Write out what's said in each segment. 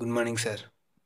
good morning sir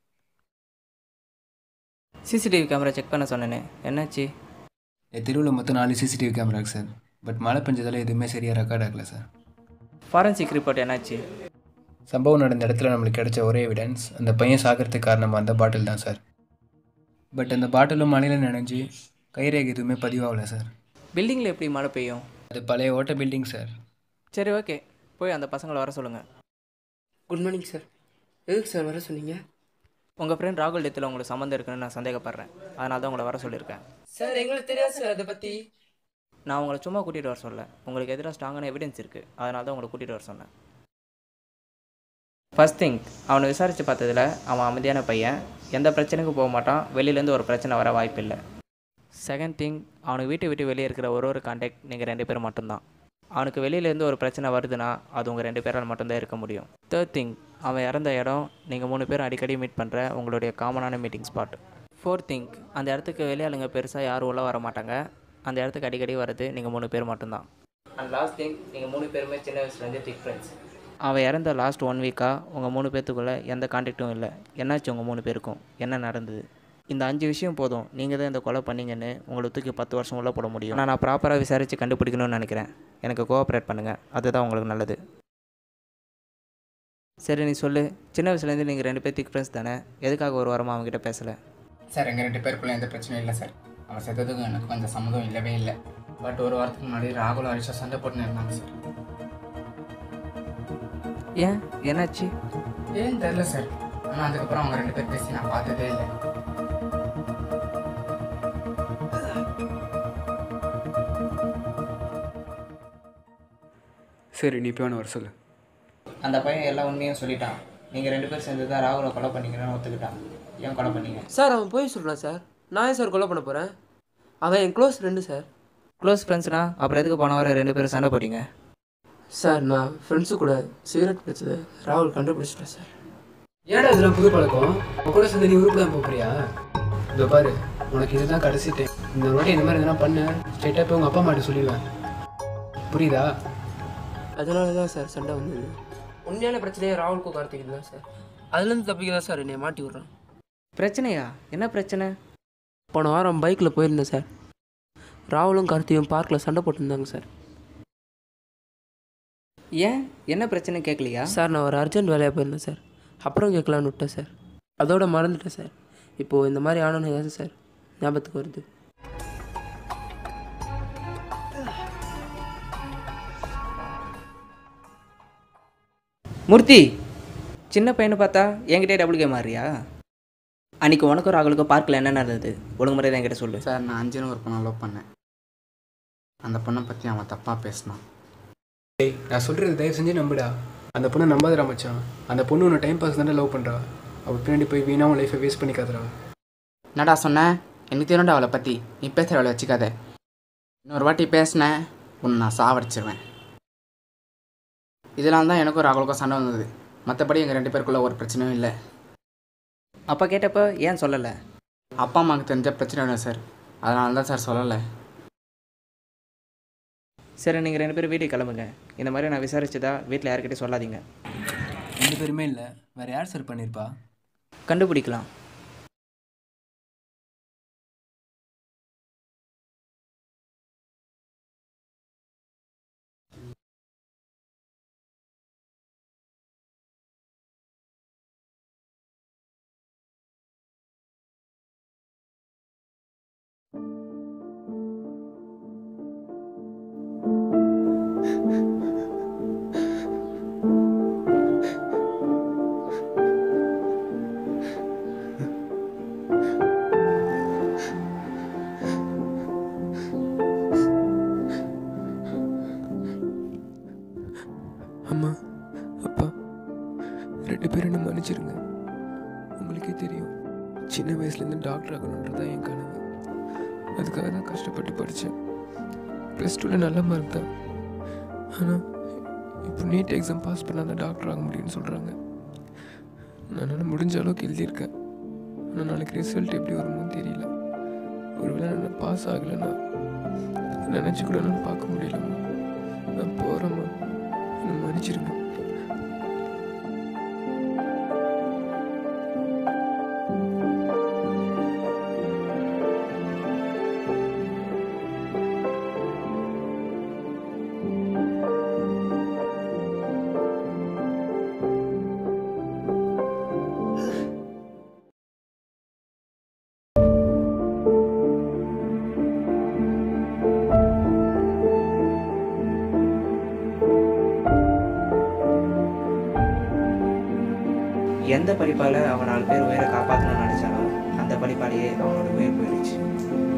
CCTV camera check பண்ண சொன்னேனே என்னாச்சு என் தெருவில் மொத்தம் நாலு சிசிடிவி கேமரா இருக்கு சார் பட் மழை பெஞ்சதால் எதுவுமே சரியாக ரெக்கார்ட் ஆகல சார் ஃபாரன்சிக் ரிப்போர்ட் என்னாச்சு சம்பவம் நடந்த இடத்துல நம்மளுக்கு கிடைச்ச ஒரே எவிடன்ஸ் அந்த பையன் சாகிறதுக்கு காரணமாக அந்த பாட்டில் தான் சார் பட் அந்த பாட்டிலும் மழையில் நனைஞ்சு கைரேகை எதுவுமே பதிவாகல சார் பில்டிங்கில் எப்படி மழை பெய்யும் அது பழைய ஓட்ட பில்டிங் சார் சரி ஓகே போய் அந்த பசங்களை வர சொல்லுங்கள் குட் மார்னிங் சார் எதுக்கு சார் வர சொன்னீங்க உங்கள் ஃப்ரெண்ட் ராகுல் டெத்தில் உங்களுக்கு சம்மந்தம் இருக்குன்னு நான் சந்தேகப்படுறேன் அதனால தான் உங்களை வர சொல்லியிருக்கேன் சார் எங்களுக்கு தெரியாது சார் அதை பற்றி நான் உங்களை சும்மா கூட்டிகிட்டு வர சொல்ல உங்களுக்கு எதிராக ஸ்ட்ராங்கான எவிடன்ஸ் இருக்குது அதனால தான் உங்களை கூட்டிகிட்டு வர சொன்னேன் ஃபர்ஸ்ட் திங் அவனை விசாரித்து பார்த்ததுல அவன் அமைதியான பையன் எந்த பிரச்சனைக்கும் போக மாட்டான் வெளியிலேருந்து ஒரு பிரச்சனை வர வாய்ப்பில்லை செகண்ட் திங் அவனுக்கு வீட்டை விட்டு வெளியே இருக்கிற ஒரு ஒரு கான்டாக்ட் நீங்கள் ரெண்டு பேரும் மட்டும்தான் அவனுக்கு வெளியிலேருந்து ஒரு பிரச்சனை வருதுன்னா அது உங்கள் ரெண்டு பேரால் மட்டும்தான் இருக்க முடியும் தேர்ட் திங் அவன் இறந்த இடம் நீங்கள் மூணு பேரும் அடிக்கடி மீட் பண்ணுற உங்களுடைய காமனான மீட்டிங் ஸ்பாட் ஃபோர்த் திங் அந்த இடத்துக்கு வெளியாளுங்க பெருசாக யாரும் உள்ளே வர மாட்டாங்க அந்த இடத்துக்கு அடிக்கடி வர்றது நீங்கள் மூணு பேர் மட்டும்தான் அண்ட் லாஸ்ட் திங் நீங்கள் மூணு பேருமே சின்ன வயசுலேருந்து திக் ஃப்ரெண்ட்ஸ் அவன் இறந்த லாஸ்ட் ஒன் வீக்காக உங்கள் மூணு பேர்த்துக்குள்ளே எந்த கான்டாக்டும் இல்லை என்னாச்சு உங்கள் மூணு பேருக்கும் என்ன நடந்தது இந்த அஞ்சு விஷயம் போதும் நீங்கள் தான் இந்த கொலை பண்ணீங்கன்னு உங்களை தூக்கி பத்து வருஷம் உள்ளே போட முடியும் ஆனால் நான் ப்ராப்பராக விசாரித்து கண்டுபிடிக்கணும்னு நினைக்கிறேன் எனக்கு கோஆப்ரேட் பண்ணுங்கள் அதுதான் உங்களுக்கு நல்லது சரி நீ சொல்லு சின்ன வயசுலேருந்து நீங்கள் ரெண்டு பேர் திக் ஃப்ரெண்ட்ஸ் தானே எதுக்காக ஒரு வாரமாக அவங்ககிட்ட பேசலை சார் எங்கள் ரெண்டு பேருக்குள்ள எந்த பிரச்சனையும் இல்லை சார் அவன் செத்ததுக்கும் எனக்கு கொஞ்சம் சம்மதம் இல்லவே இல்லை பட் ஒரு வாரத்துக்கு முன்னாடி ராகுல் ஹரிஷா சண்டை போட்டுன்னு இருந்தாங்க சார் ஏன் என்னாச்சு ஏன் தெரில சார் ஆனால் அதுக்கப்புறம் அவங்க ரெண்டு பேர் பேசி நான் பார்த்ததே இல்லை சரி நீ போய் வர சொல்லு அந்த பையன் எல்லா உண்மையும் சொல்லிட்டான் நீங்கள் ரெண்டு பேர் சேர்ந்து தான் ராகுலை கொலை பண்ணீங்கன்னு ஒத்துக்கிட்டான் ஏன் கொலை பண்ணீங்க சார் அவன் போய் சொல்கிறான் சார் நான் ஏன் சார் கொலை பண்ண போகிறேன் அவன் என் க்ளோஸ் ஃப்ரெண்டு சார் க்ளோஸ் ஃப்ரெண்ட்ஸ்னா அப்புறம் எதுக்கு போன வாரம் ரெண்டு பேரும் சண்டை போட்டீங்க சார் நான் ஃப்ரெண்ட்ஸு கூட சிகரெட் பிடிச்சது ராகுல் கண்டுபிடிச்சிட்டேன் சார் ஏடா இதெல்லாம் புது பழக்கம் உன் கூட சேர்ந்து நீ உருப்பு தான் போறியா இதோ பாரு உனக்கு இதுதான் கடைசி டைம் இந்த வாட்டி இந்த மாதிரி எதனா பண்ண ஸ்ட்ரைட்டாக போய் உங்கள் அப்பா அம்மாட்ட சொல்லிடுவேன் புரியுதா அதனால தான் சார் சண்டை வந்தது உண்மையான பிரச்சனையே ராகுலுக்கும் கார்த்திக் தான் சார் அதுலேருந்து தப்பிக்க தான் சார் என்னை மாட்டி விட்றான் பிரச்சனையா என்ன பிரச்சனை போன வாரம் பைக்கில் போயிருந்தேன் சார் ராகுலும் கார்த்தியும் பார்க்கில் சண்டை போட்டிருந்தாங்க சார் ஏன் என்ன பிரச்சனை கேட்கலையா சார் நான் ஒரு அர்ஜென்ட் வேலையாக போயிருந்தேன் சார் அப்புறம் கேட்கலான்னு விட்டேன் சார் அதோட மறந்துட்டேன் சார் இப்போது இந்த மாதிரி ஆனோன்னு ஏதாவது சார் ஞாபகத்துக்கு வருது மூர்த்தி சின்ன பையனை பார்த்தா என்கிட்டே டபுள் கேம் மாறியா அன்னைக்கு உனக்கும் ராகுலுக்கும் பார்க்கில் என்ன நடந்தது ஒழுங்கு முறை என்கிட்ட சொல்லு சார் நான் அஞ்சுன்னு ஒரு பொண்ணை லவ் பண்ணேன் அந்த பொண்ணை பற்றி அவன் தப்பாக பேசினான் டேய் நான் சொல்கிறது தயவு செஞ்சு நம்புடா அந்த பொண்ணை நம்பாதடா மச்சான் அந்த பொண்ணு உன்னை டைம் பாஸ் தானே லவ் பண்ணுறா அவள் பின்னாடி போய் வீணா உன் லைஃபை வேஸ்ட் பண்ணிக்காதடா என்னடா சொன்னேன் எனக்கு தெரியும்டா அவளை பற்றி நீ பேசுகிற அவளை வச்சுக்காத இன்னொரு வாட்டி பேசினேன் உன்னை நான் சாவடிச்சிருவேன் இதெல்லாம் தான் எனக்கும் ராகுலுக்கும் சண்டை வந்தது மற்றபடி எங்கள் ரெண்டு பேருக்குள்ள ஒரு பிரச்சனையும் இல்லை அப்போ கேட்டப்போ ஏன் சொல்லலை அப்பா அம்மாவுக்கு தெரிஞ்ச பிரச்சனை இல்லை சார் அதனால தான் சார் சொல்லலை சரி நீங்கள் ரெண்டு பேரும் வீட்டுக்கு கிளம்புங்க இந்த மாதிரி நான் விசாரிச்சதா வீட்டில் யாருக்கிட்டையும் சொல்லாதீங்க ரெண்டு பேருமே இல்லை வேறு யார் சார் பண்ணியிருப்பா கண்டுபிடிக்கலாம் அம்மா அப்பா ரெண்டு பேரும் என்ன மன்னிச்சிருங்க உங்களுக்கே தெரியும் சின்ன வயசுலேருந்து டாக்டர் ஆகணுன்றது தான் என் கனவு அதுக்காக தான் கஷ்டப்பட்டு படித்தேன் ப்ளஸ் டூவில் நல்ல மார்க் தான் ஆனால் இப்போ நீட் எக்ஸாம் பாஸ் பண்ணால் தான் டாக்டர் ஆக முடியும்னு சொல்கிறாங்க நான் என்னால் முடிஞ்ச அளவுக்கு எழுதியிருக்கேன் ஆனால் நாளைக்கு ரிசல்ட் எப்படி வருமோ தெரியல ஒருவேளை நான் பாஸ் ஆகலைன்னா நினச்சி கூட நான் பார்க்க முடியலம்மா நான் போகிறேம்மா என்னை மன்னிச்சிருங்க எந்த படிப்பால் அவன் நாலு பேர் உயிரை காப்பாற்றணும்னு நினச்சானோ அந்த படிப்பாலேயே அவனோட உயிர் போயிடுச்சு